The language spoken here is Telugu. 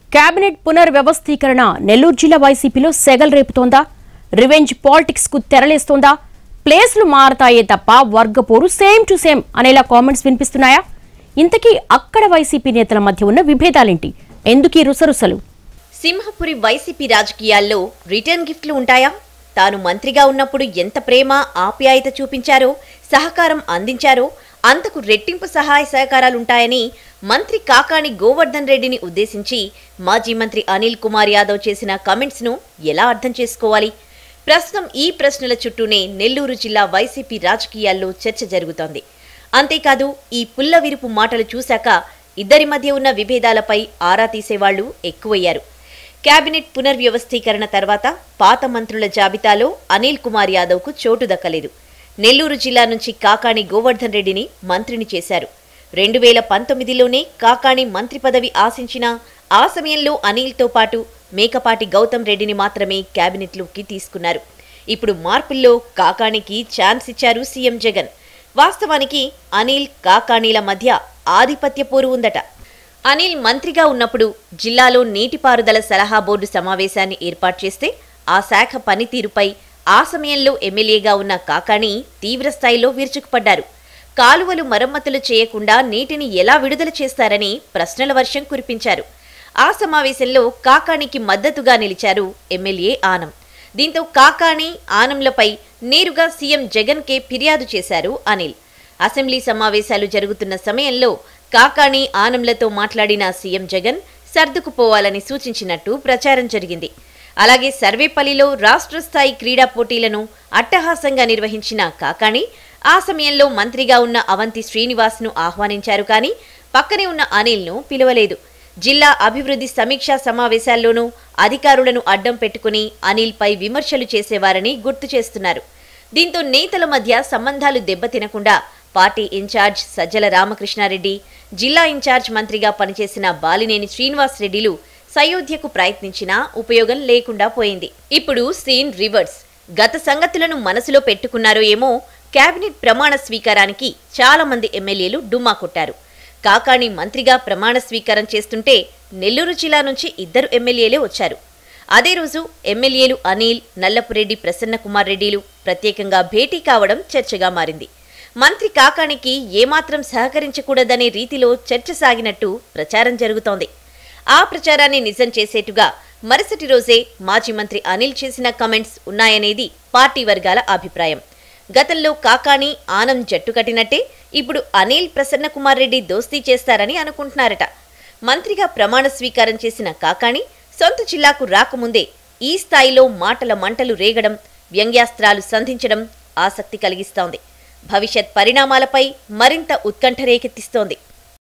కేబినెట్ పునర్వ్యవస్థీకరణ నెల్లూరు జిల్లా వైసీపీలో సెగల్ రేపుతోందా రివెంజ్ పాలిటిక్స్ కు తెరలేస్తోందా ప్లేస్లు మారతాయే తప్ప వర్గపోరు సేమ్ టు సేమ్ అనేలా కామెంట్స్ వినిపిస్తున్నాయా ఇంతకీ అక్కడ వైసీపీ నేతల మధ్య ఉన్న విభేదాలేంటి ఎందుకీ రుసరుసలు సింహపురి వైసీపీ రాజకీయాల్లో రిటర్న్ గిఫ్ట్లు ఉంటాయా తాను మంత్రిగా ఉన్నప్పుడు ఎంత ప్రేమ ఆప్యాయత చూపించారో సహకారం అందించారో అంతకు రెట్టింపు సహాయ సహకారాలుంటాయని మంత్రి కాకాణి గోవర్ధన్ రెడ్డిని ఉద్దేశించి మాజీ మంత్రి అనిల్ కుమార్ యాదవ్ చేసిన కామెంట్స్ ను ఎలా అర్థం చేసుకోవాలి ప్రస్తుతం ఈ ప్రశ్నల చుట్టూనే నెల్లూరు జిల్లా వైసీపీ రాజకీయాల్లో చర్చ జరుగుతోంది అంతేకాదు ఈ పుల్ల విరుపు మాటలు చూశాక ఇద్దరి మధ్య ఉన్న విభేదాలపై ఆరా తీసేవాళ్లు ఎక్కువయ్యారు కేబినెట్ పునర్వ్యవస్థీకరణ తర్వాత పాత మంత్రుల జాబితాలో అనిల్ కుమార్ యాదవ్కు చోటు దక్కలేదు నెల్లూరు జిల్లా నుంచి కాకాణి గోవర్ధన్ రెడ్డిని మంత్రిని చేశారు రెండు వేల పంతొమ్మిదిలోనే కాకాణి మంత్రి పదవి ఆశించిన ఆ సమయంలో అనిల్తో పాటు మేకపాటి గౌతమ్ రెడ్డిని మాత్రమే కేబినెట్లోకి తీసుకున్నారు ఇప్పుడు మార్పుల్లో కాకాణికి ఛాన్స్ ఇచ్చారు సీఎం జగన్ వాస్తవానికి అనిల్ కాకాణీల మధ్య ఆధిపత్య పోరు ఉందట అనిల్ మంత్రిగా ఉన్నప్పుడు జిల్లాలో నీటిపారుదల సలహా బోర్డు సమావేశాన్ని ఏర్పాటు చేస్తే ఆ శాఖ పనితీరుపై ఆ సమయంలో ఎమ్మెల్యేగా ఉన్న కాకాణి తీవ్రస్థాయిలో విరుచుకుపడ్డారు కాలువలు మరమ్మతులు చేయకుండా నీటిని ఎలా విడుదల చేస్తారని ప్రశ్నల వర్షం కురిపించారు ఆ సమావేశంలో కాకాణికి మద్దతుగా నిలిచారు ఎమ్మెల్యే ఆనం దీంతో కాకాణి ఆనంలపై నేరుగా సీఎం జగన్కే ఫిర్యాదు చేశారు అనిల్ అసెంబ్లీ సమావేశాలు జరుగుతున్న సమయంలో కాకాణి ఆనంలతో మాట్లాడిన సీఎం జగన్ సర్దుకుపోవాలని సూచించినట్టు ప్రచారం జరిగింది అలాగే సర్వేపల్లిలో రాష్ట్ర స్థాయి క్రీడా పోటీలను అట్టహాసంగా నిర్వహించిన కాకాణి ఆ సమయంలో మంత్రిగా ఉన్న అవంతి శ్రీనివాస్ను ఆహ్వానించారు కానీ పక్కనే ఉన్న అనిల్ను పిలవలేదు జిల్లా అభివృద్ధి సమీక్షా సమావేశాల్లోనూ అధికారులను అడ్డం పెట్టుకుని అనిల్పై విమర్శలు చేసేవారని గుర్తు చేస్తున్నారు దీంతో నేతల మధ్య సంబంధాలు దెబ్బతినకుండా పార్టీ ఇన్ఛార్జ్ సజ్జల రామకృష్ణారెడ్డి జిల్లా ఇన్ఛార్జ్ మంత్రిగా పనిచేసిన బాలినేని శ్రీనివాస్ రెడ్డిలు సయోధ్యకు ప్రయత్నించినా ఉపయోగం లేకుండా పోయింది ఇప్పుడు సీన్ రివర్స్ గత సంగతులను మనసులో పెట్టుకున్నారో ఏమో కేబినెట్ ప్రమాణ స్వీకారానికి చాలా మంది ఎమ్మెల్యేలు డుమ్మా కొట్టారు కాకాణి మంత్రిగా ప్రమాణ స్వీకారం చేస్తుంటే నెల్లూరు జిల్లా నుంచి ఇద్దరు ఎమ్మెల్యేలే వచ్చారు అదే రోజు ఎమ్మెల్యేలు అనిల్ నల్లపురెడ్డి ప్రసన్నకుమార్ రెడ్డిలు ప్రత్యేకంగా భేటీ కావడం చర్చగా మారింది మంత్రి కాకానికి ఏమాత్రం సహకరించకూడదనే రీతిలో చర్చ సాగినట్టు ప్రచారం జరుగుతోంది ఆ ప్రచారాన్ని నిజం చేసేట్టుగా మరుసటి రోజే మాజీ మంత్రి అనిల్ చేసిన కమెంట్స్ ఉన్నాయనేది పార్టీ వర్గాల అభిప్రాయం గతంలో కాకాణి ఆనంద్ జట్టు కట్టినట్టే ఇప్పుడు అనిల్ ప్రసన్నకుమార్ రెడ్డి దోస్తీ చేస్తారని అనుకుంటున్నారట మంత్రిగా ప్రమాణ స్వీకారం చేసిన కాకాణి సొంత జిల్లాకు రాకముందే ఈ స్థాయిలో మాటల మంటలు రేగడం వ్యంగ్యాస్త్రాలు సంధించడం ఆసక్తి కలిగిస్తోంది భవిష్యత్ పరిణామాలపై మరింత ఉత్కంఠ రేకెత్తిస్తోంది